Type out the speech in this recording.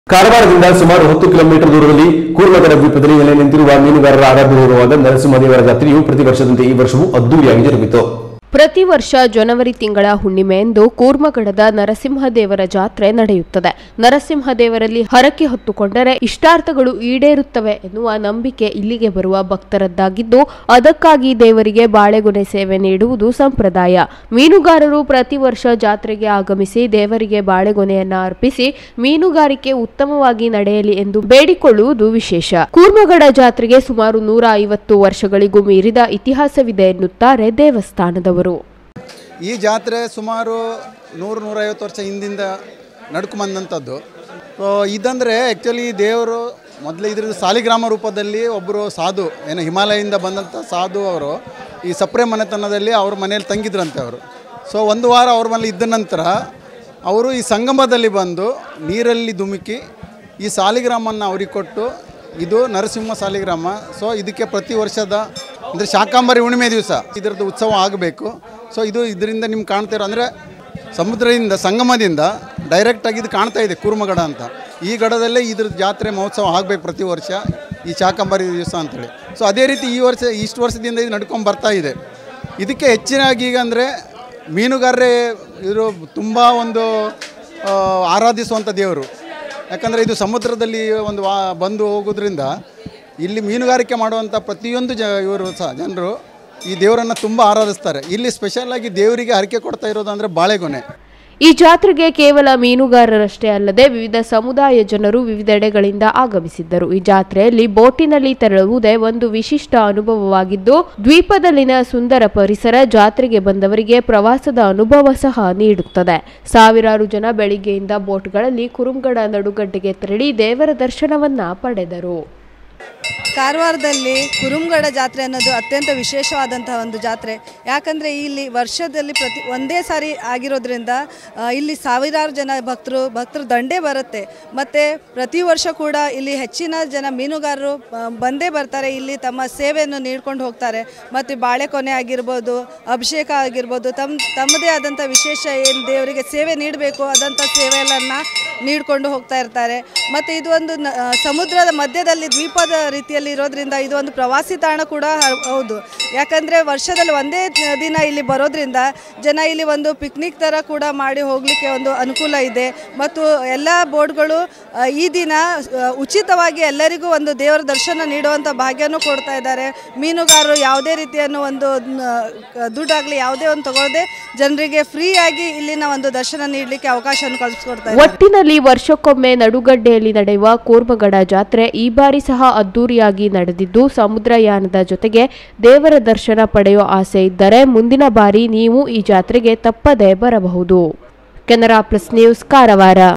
ಕಾರವಾರದಿಂದ ಸುಮಾರು ಹತ್ತು ಕಿಲೋಮೀಟರ್ ದೂರದಲ್ಲಿ ಕೂರ್ಮಗಡ ದ್ವೀಪದಲ್ಲಿ ನೆಲೆ ನಿಂತಿರುವ ಮೀನುಗಾರರ ಆರಾಧ್ಯವಿರುವಾಗ ನರಸಿಂಹದೇವರ ಜಾತ್ರೆಯು ಪ್ರತಿ ವರ್ಷದಂತೆ ಈ ವರ್ಷವೂ ಅದ್ದೂರಿಯಾಗಿ ಜರುಗಿತು ಪ್ರತಿ ವರ್ಷ ಜನವರಿ ತಿಂಗಳ ಹುಣ್ಣಿಮೆಯಂದು ಕೂರ್ಮಗಡದ ನರಸಿಂಹದೇವರ ಜಾತ್ರೆ ನಡೆಯುತ್ತದೆ ನರಸಿಂಹದೇವರಲ್ಲಿ ಹರಕೆ ಹೊತ್ತುಕೊಂಡರೆ ಇಷ್ಟಾರ್ಥಗಳು ಈಡೇರುತ್ತವೆ ಎನ್ನುವ ನಂಬಿಕೆ ಇಲ್ಲಿಗೆ ಬರುವ ಭಕ್ತರದ್ದಾಗಿದ್ದು ಅದಕ್ಕಾಗಿ ದೇವರಿಗೆ ಬಾಳೆಗೊನೆ ಸೇವೆ ನೀಡುವುದು ಸಂಪ್ರದಾಯ ಮೀನುಗಾರರು ಪ್ರತಿ ವರ್ಷ ಜಾತ್ರೆಗೆ ಆಗಮಿಸಿ ದೇವರಿಗೆ ಬಾಳೆಗೊನೆಯನ್ನ ಅರ್ಪಿಸಿ ಮೀನುಗಾರಿಕೆ ಉತ್ತಮವಾಗಿ ನಡೆಯಲಿ ಎಂದು ಬೇಡಿಕೊಳ್ಳುವುದು ವಿಶೇಷ ಕೂರ್ಮಗಡ ಜಾತ್ರೆಗೆ ಸುಮಾರು ನೂರ ಐವತ್ತು ವರ್ಷಗಳಿಗೂ ಮೀರಿದ ಇತಿಹಾಸವಿದೆ ಎನ್ನುತ್ತಾರೆ ದೇವಸ್ಥಾನದವರು ಈ ಜಾತ್ರೆ ಸುಮಾರು ನೂರು ನೂರೈವತ್ತು ವರ್ಷ ಹಿಂದಿಂದ ನಡ್ಕೊಂಬಂದಂಥದ್ದು ಸೊ ಇದಂದರೆ ಆ್ಯಕ್ಚುಲಿ ದೇವರು ಮೊದಲು ಇದ್ರದ್ದು ಸಾಲಿಗ್ರಾಮ ರೂಪದಲ್ಲಿ ಒಬ್ಬರು ಸಾಧು ಏನು ಹಿಮಾಲಯದಿಂದ ಬಂದಂಥ ಸಾಧು ಅವರು ಈ ಸಪ್ರೆ ಮನೆತನದಲ್ಲಿ ಅವ್ರ ಮನೇಲಿ ತಂಗಿದ್ರಂತೆ ಅವರು ಸೊ ಒಂದು ವಾರ ಅವ್ರ ಮನೇಲಿ ಇದ್ದ ನಂತರ ಅವರು ಈ ಸಂಗಮದಲ್ಲಿ ಬಂದು ನೀರಲ್ಲಿ ಧುಮುಕಿ ಈ ಸಾಲಿಗ್ರಾಮನ್ನು ಅವ್ರಿಗೆ ಕೊಟ್ಟು ಇದು ನರಸಿಂಹ ಸಾಲಿಗ್ರಾಮ ಸೊ ಇದಕ್ಕೆ ಪ್ರತಿ ವರ್ಷದ ಅಂದರೆ ಶಾಕಾಂಬರಿ ಹುಣ್ಣಿಮೆ ದಿವಸ ಇದರದ್ದು ಉತ್ಸವ ಆಗಬೇಕು ಸೊ ಇದು ಇದರಿಂದ ನಿಮ್ಗೆ ಕಾಣ್ತಾ ಇರೋ ಅಂದರೆ ಸಮುದ್ರದಿಂದ ಸಂಗಮದಿಂದ ಡೈರೆಕ್ಟಾಗಿ ಇದು ಕಾಣ್ತಾ ಇದೆ ಕೂರ್ಮಗಡ ಅಂತ ಈ ಗಡದಲ್ಲೇ ಇದ್ರ ಜಾತ್ರೆ ಮಹೋತ್ಸವ ಆಗಬೇಕು ಪ್ರತಿ ವರ್ಷ ಈ ಶಾಕಾಂಬರಿ ದಿವಸ ಅಂತೇಳಿ ಸೊ ಅದೇ ರೀತಿ ಈ ವರ್ಷ ಇಷ್ಟು ವರ್ಷದಿಂದ ಇದು ನಡ್ಕೊಂಡು ಬರ್ತಾ ಇದೆ ಇದಕ್ಕೆ ಹೆಚ್ಚಿನಾಗಿ ಈಗ ಅಂದರೆ ಮೀನುಗಾರರೇ ಇವರು ತುಂಬ ಒಂದು ಆ, ಆರಾಧಿಸುವಂಥ ದೇವರು ಯಾಕಂದರೆ ಇದು ಸಮುದ್ರದಲ್ಲಿ ಒಂದು ವಾ ಬಂದು ಹೋಗೋದ್ರಿಂದ ಇಲ್ಲಿ ಮೀನುಗಾರಿಕೆ ಮಾಡುವಂಥ ಪ್ರತಿಯೊಂದು ಜ ಇವರು ಸಹ ಜನರು ಈ ದೇವರನ್ನು ತುಂಬ ಆರಾಧಿಸ್ತಾರೆ ಇಲ್ಲಿ ಸ್ಪೆಷಲಾಗಿ ದೇವರಿಗೆ ಹರಕೆ ಕೊಡ್ತಾ ಇರೋದು ಅಂದರೆ ಬಾಳೆಗೊನೆ ಈ ಜಾತ್ರೆಗೆ ಕೇವಲ ಮೀನುಗಾರರಷ್ಟೇ ಅಲ್ಲದೆ ವಿವಿಧ ಸಮುದಾಯ ಜನರು ವಿವಿಧೆಡೆಗಳಿಂದ ಆಗಮಿಸಿದ್ದರು ಈ ಜಾತ್ರೆಯಲ್ಲಿ ಬೋಟಿನಲ್ಲಿ ತೆರಳುವುದೇ ಒಂದು ವಿಶಿಷ್ಟ ಅನುಭವವಾಗಿದ್ದು ದ್ವೀಪದಲ್ಲಿನ ಸುಂದರ ಪರಿಸರ ಜಾತ್ರೆಗೆ ಬಂದವರಿಗೆ ಪ್ರವಾಸದ ಅನುಭವ ಸಹ ನೀಡುತ್ತದೆ ಸಾವಿರಾರು ಜನ ಬೆಳಿಗ್ಗೆಯಿಂದ ಬೋಟ್ಗಳಲ್ಲಿ ಕುರುಂಗಡ ನಡುಗಡ್ಡೆಗೆ ತೆರಳಿ ದೇವರ ದರ್ಶನವನ್ನ ಪಡೆದರು ಕಾರವಾರದಲ್ಲಿ ಕುರುಂಗಡ ಜಾತ್ರೆ ಅನ್ನೋದು ಅತ್ಯಂತ ವಿಶೇಷವಾದಂತಹ ಒಂದು ಜಾತ್ರೆ ಯಾಕಂದರೆ ಇಲ್ಲಿ ವರ್ಷದಲ್ಲಿ ಪ್ರತಿ ಒಂದೇ ಸಾರಿ ಆಗಿರೋದ್ರಿಂದ ಆ, ಇಲ್ಲಿ ಸಾವಿರಾರು ಜನ ಭಕ್ತರು ಭಕ್ತರು ದಂಡೇ ಬರುತ್ತೆ ಮತ್ತು ಪ್ರತಿ ವರ್ಷ ಕೂಡ ಇಲ್ಲಿ ಹೆಚ್ಚಿನ ಜನ ಮೀನುಗಾರರು ಆ, ಬಂದೇ ಬರ್ತಾರೆ ಇಲ್ಲಿ ತಮ್ಮ ಸೇವೆಯನ್ನು ನೀಡ್ಕೊಂಡು ಹೋಗ್ತಾರೆ ಮತ್ತು ಬಾಳೆಕೊನೆ ಆಗಿರ್ಬೋದು ಅಭಿಷೇಕ ಆಗಿರ್ಬೋದು ತಮ್ಮ ತಮ್ಮದೇ ಆದಂಥ ವಿಶೇಷ ಏನು ದೇವರಿಗೆ ಸೇವೆ ನೀಡಬೇಕು ಆದಂಥ ಸೇವೆಗಳನ್ನು ನೀಡ್ಕೊಂಡು ಹೋಗ್ತಾ ಇರ್ತಾರೆ ಮತ್ತು ಇದು ಒಂದು ನ- ಆ, ಸಮುದ್ರದ ಮಧ್ಯದಲ್ಲಿ ದ್ವೀಪದ ರೀತಿಯಲ್ಲಿ ಇರೋದ್ರಿಂದ ಇದು ಒಂದು ಪ್ರವಾಸಿ ತಾಣ ಕೂಡ ಹ- ಹೌದು ಯಾಕಂದರೆ ವರ್ಷದಲ್ಲಿ ಒಂದೇ ದ- ದಿನ ಇಲ್ಲಿ ಬರೋದ್ರಿಂದ ಜನ ಇಲ್ಲಿ ಒಂದು ಪಿಕ್ನಿಕ್ ಥರ ಕೂಡ ಮಾಡಿ ಹೋಗಲಿಕ್ಕೆ ಒಂದು ಅನುಕೂಲ ಇದೆ ಮತ್ತು ಎಲ್ಲ ಬೋರ್ಡ್ಗಳು ಆ, ಈ ದಿನ ಆ, ಉಚಿತವಾಗಿ ಎಲ್ಲರಿಗೂ ಒಂದು ದೇವರ ದರ್ಶನ ನೀಡುವಂಥ ಭಾಗ್ಯನೂ ಕೊಡ್ತಾ ಇದ್ದಾರೆ ಮೀನುಗಾರರು ಯಾವುದೇ ರೀತಿಯನ್ನು ಒಂದು ನ- ಕ- ದುಡ್ಡಾಗಲಿ ಯಾವುದೇ ಒಂದು ತಗೊಳ್ಳದೆ ಜನರಿಗೆ ಫ್ರೀಯಾಗಿ ಇಲ್ಲಿನ ಒಂದು ದರ್ಶನ ನೀಡಲಿಕ್ಕೆ ಅವಕಾಶವನ್ನು ಕಲ್ಪಿಸ್ಕೊಡ್ತಾ ಇದ್ದಾರೆ ಒಟ್ಟಿನಲ್ಲಿ ವರ್ಷಕ್ಕೊಮ್ಮೆ ನಡುಗಡ್ಡೆಯಲ್ಲಿ ನಡೆಯುವ ಕೂರ್ಮಗಡ ಜಾತ್ರೆ ಈ ಬಾರಿ ಸಹ ಅದ್ದೂರಿಯಾಗಿ ನಡೆದಿದ್ದು ಸಮುದ್ರಯಾನದ ಜೊತೆಗೆ ದೇವರ ದರ್ಶನ ಪಡೆಯೋ ಆಸೆ ಇದ್ದರೆ ಮುಂದಿನ ಬಾರಿ ನೀವು ಈ ಜಾತ್ರೆಗೆ ತಪ್ಪದೆ ಬರಬಹುದು ಕೆನರಾ ಪ್ಲಸ್ ನ್ಯೂಸ್ ಕಾರವಾರ